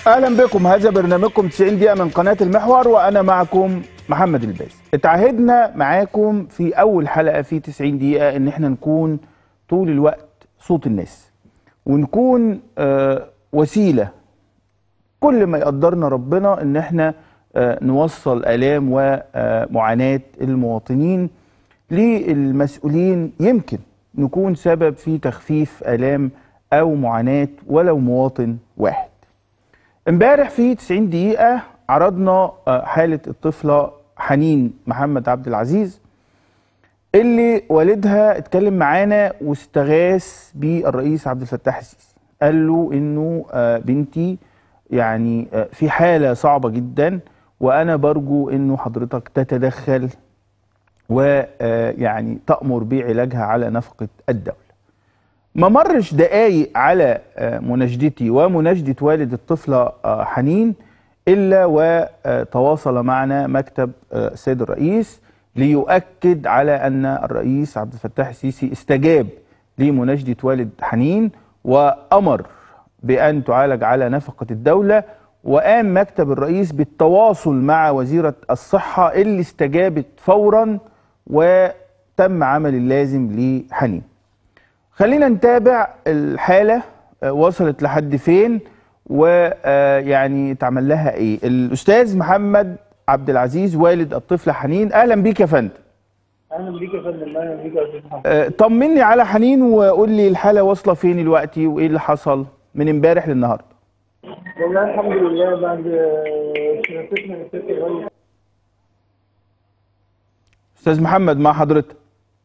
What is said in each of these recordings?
اهلا بكم هذا برنامجكم 90 دقيقه من قناه المحور وانا معكم محمد الباز اتعهدنا معاكم في اول حلقه في 90 دقيقه ان احنا نكون طول الوقت صوت الناس ونكون آه وسيله كل ما يقدرنا ربنا ان احنا آه نوصل الام ومعاناه المواطنين للمسؤولين يمكن نكون سبب في تخفيف الام او معاناه ولو مواطن واحد امبارح في 90 دقيقة عرضنا حالة الطفلة حنين محمد عبد العزيز اللي والدها اتكلم معانا واستغاث بالرئيس عبد الفتاح السيسي قال له انه بنتي يعني في حالة صعبة جدا وانا برجو انه حضرتك تتدخل ويعني تأمر بعلاجها على نفقة الدولة ما مرش دقايق على مناشدتي ومناشدة والد الطفلة حنين إلا وتواصل معنا مكتب السيد الرئيس ليؤكد على أن الرئيس عبد الفتاح السيسي استجاب لمناشدة والد حنين وأمر بأن تعالج على نفقة الدولة وقام مكتب الرئيس بالتواصل مع وزيرة الصحة اللي استجابت فورا وتم عمل اللازم لحنين خلينا نتابع الحالة وصلت لحد فين ويعني اتعمل لها ايه الأستاذ محمد عبد العزيز والد الطفلة حنين أهلا بيك يا فندم اهلا بيك يا فندم اهلا بيك يا استاذ محمد طمني على حنين وقول لي الحالة واصلة فين دلوقتي وايه اللي حصل من امبارح للنهارده والله الحمد لله بعد شراكتنا للست الرئيس أستاذ محمد مع حضرتك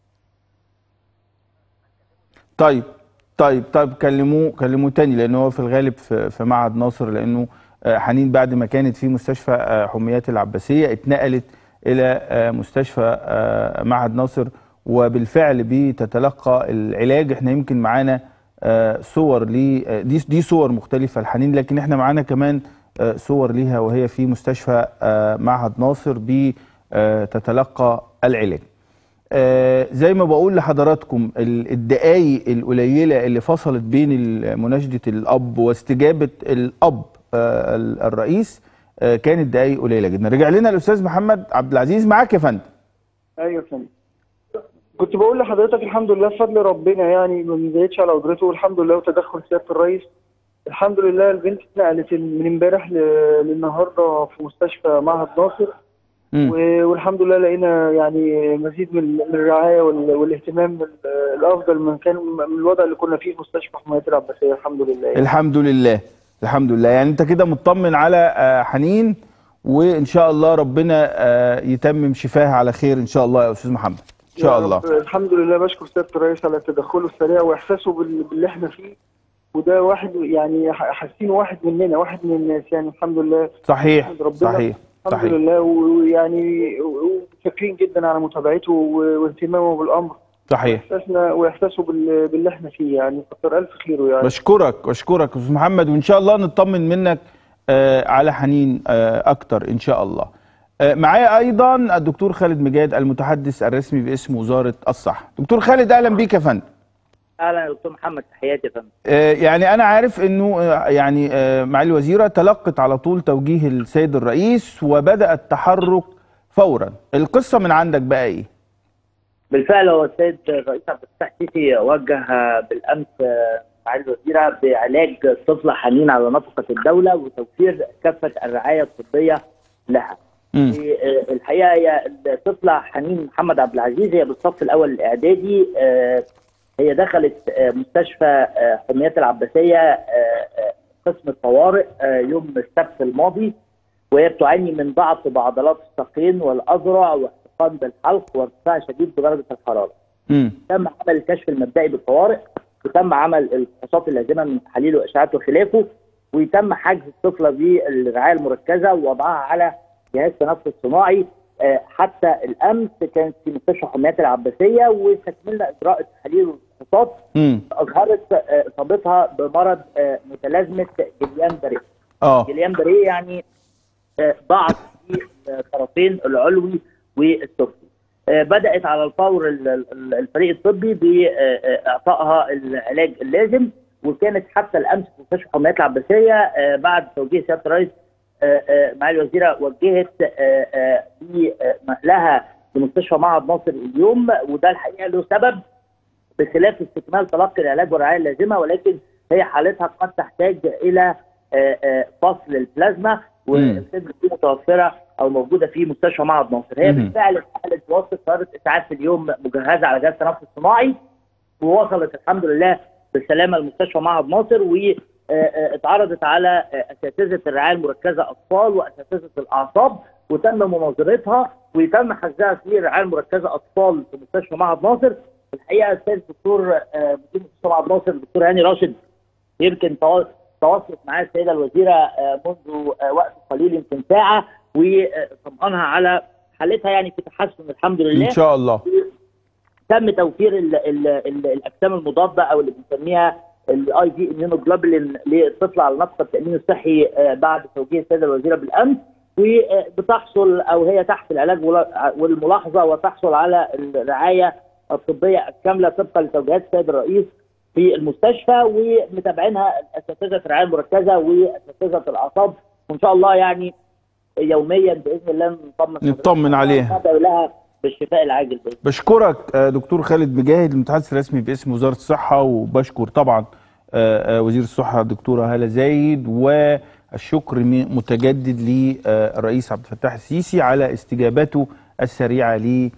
طيب طيب طيب كلموه كلموه تاني لان هو في الغالب في, في معهد ناصر لانه حنين بعد ما كانت في مستشفى حميات العباسيه اتنقلت الى مستشفى معهد ناصر وبالفعل بتتلقى العلاج احنا يمكن معانا صور لي دي دي صور مختلفه لحنين لكن احنا معانا كمان صور ليها وهي في مستشفى معهد ناصر بتتلقى العلاج آه زي ما بقول لحضراتكم الدقايق القليله اللي فصلت بين مناشده الاب واستجابه الاب آه الرئيس آه كانت دقايق قليله جدا رجع لنا الاستاذ محمد عبد العزيز معاك يا فندم ايوه يا فندم كنت بقول لحضرتك الحمد لله بفضل ربنا يعني ما بنزيدش على قدرته والحمد لله وتدخل سياده الرئيس الحمد لله البنت اتنقلت من امبارح للنهارده في مستشفى معهد ناصر والحمد لله لقينا يعني مزيد من الرعايه والاهتمام الافضل من كان من الوضع اللي كنا فيه في مستشفى حمايه العباسيه الحمد لله يعني. الحمد لله الحمد لله يعني انت كده مطمن على حنين وان شاء الله ربنا يتمم شفاها على خير ان شاء الله يا استاذ محمد ان شاء الله الحمد لله بشكر سياده الرئيس على تدخله السريع واحساسه باللي احنا فيه وده واحد يعني حاسين واحد مننا واحد من الناس يعني الحمد لله صحيح صحيح الحمد صحيح. لله ويعني شاكرين جدا على متابعته واهتمامه بالامر صحيح واحساسنا واحساسه باللي احنا فيه يعني كتر الف خيره يعني بشكرك بشكرك استاذ محمد وان شاء الله نطمن منك آه على حنين آه اكتر ان شاء الله آه معايا ايضا الدكتور خالد مجاد المتحدث الرسمي باسم وزاره الصحه دكتور خالد اهلا بيك يا فندم اهلا يا دكتور محمد تحياتي يا فندم آه يعني انا عارف انه آه يعني آه معالي الوزيره تلقت على طول توجيه السيد الرئيس وبدا التحرك فورا القصه من عندك بقى ايه بالفعل هو السيد الرئيس عبد الفتاح السيسي وجه بالامس معالي الوزيره بعلاج الطفله حنين على نفقه الدوله وتوفير كافه الرعايه الطبيه لها. مم. الحقيقه هي الطفله حنين محمد عبد العزيز هي بالصف الاول الاعدادي هي دخلت مستشفى حميات العباسيه قسم الطوارئ يوم السبت الماضي وهي بتعاني من ضعف بعضلات الساقين والاذرع واحتقان بالحلق وارتفاع شديد بدرجه الحراره. مم. تم عمل الكشف المبدئي بالطوارئ وتم عمل الفحوصات اللازمه من تحاليل واشعاعات وخلافه ويتم حجز الطفله بالرعايه المركزه ووضعها على جهاز تنفس صناعي حتى الامس كانت في مستشفى حميات العباسيه واستكملنا اجراء التحاليل والفحوصات اظهرت اصابتها بمرض متلازمه جليان بريه. اه جليان بريه يعني ضعف في الطرفين العلوي والسفلي. بدات على الفور الفريق الطبي باعطائها العلاج اللازم وكانت حتى الامس في مستشفى حميات العباسيه آه، بعد توجيه سياده الرئيس آه، آه، معالي الوزيره وجهت آه، آه، بنقلها لمستشفى معهد ناصر اليوم وده الحقيقه له سبب بخلاف استكمال تلقي العلاج والرعايه اللازمه ولكن هي حالتها قد تحتاج الى آه، آه، فصل البلازما والخدمه دي متوفره او موجوده في مستشفى معهد ناصر هي مم. بالفعل حاله وصلت طياره اسعاف في اليوم مجهزه على جهاز تنفس صناعي ووصلت الحمد لله بالسلامه لمستشفى معهد ناصر واتعرضت على آه، اساتذه الرعايه المركزه اطفال واساتذه الاعصاب وتم مناظرتها ويتم حجزها في الرعايه المركزه اطفال في مستشفى معهد ناصر الحقيقه الاستاذ الدكتور آه، مدير مستشفى معهد ناصر الدكتور هاني راشد يمكن توا- تواصلت معاه السيده الوزيره آه، منذ آه، وقت قليل يمكن ساعه وطمأنها على حالتها يعني في تحسن الحمد لله ان شاء الله تم توفير ال ال ال الاجسام المضاده او اللي بنسميها الاي في اميونوجلوبولين للطفل على نفق التامين الصحي آه، بعد توجيه السيده الوزيره بالامس وبتحصل او هي تحت العلاج ولا- والملاحظه وتحصل على الرعايه الطبيه الكامله طبقا لتوجيهات السيد الرئيس في المستشفى ومتابعينها اساتذه الرعايه المركزه واساتذه الاعصاب وان شاء الله يعني يوميا باذن الله نطمن نطمن عليها. ندعو لها بالشفاء العاجل باذن الله بشكرك آه، دكتور خالد مجاهد المتحدث الرسمي باسم وزاره الصحه وبشكر طبعا آه، آه، وزير الصحه الدكتوره هاله زايد والشكر م- متجدد للرئيس عبد الفتاح السيسي على استجابته السريعه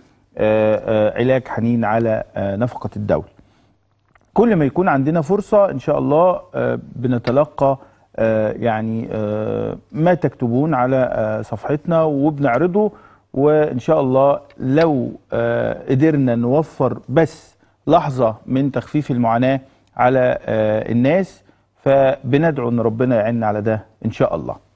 لعلاج حنين على آه، نفقه الدوله. كل ما يكون عندنا فرصه ان شاء الله آه، بنتلقى آه، يعني آه، ما تكتبون على آه، صفحتنا وبنعرضه وان شاء الله لو آه، قدرنا نوفر بس لحظه من تخفيف المعاناه على آه، الناس فبندعو ان ربنا يعيننا على ده ان شاء الله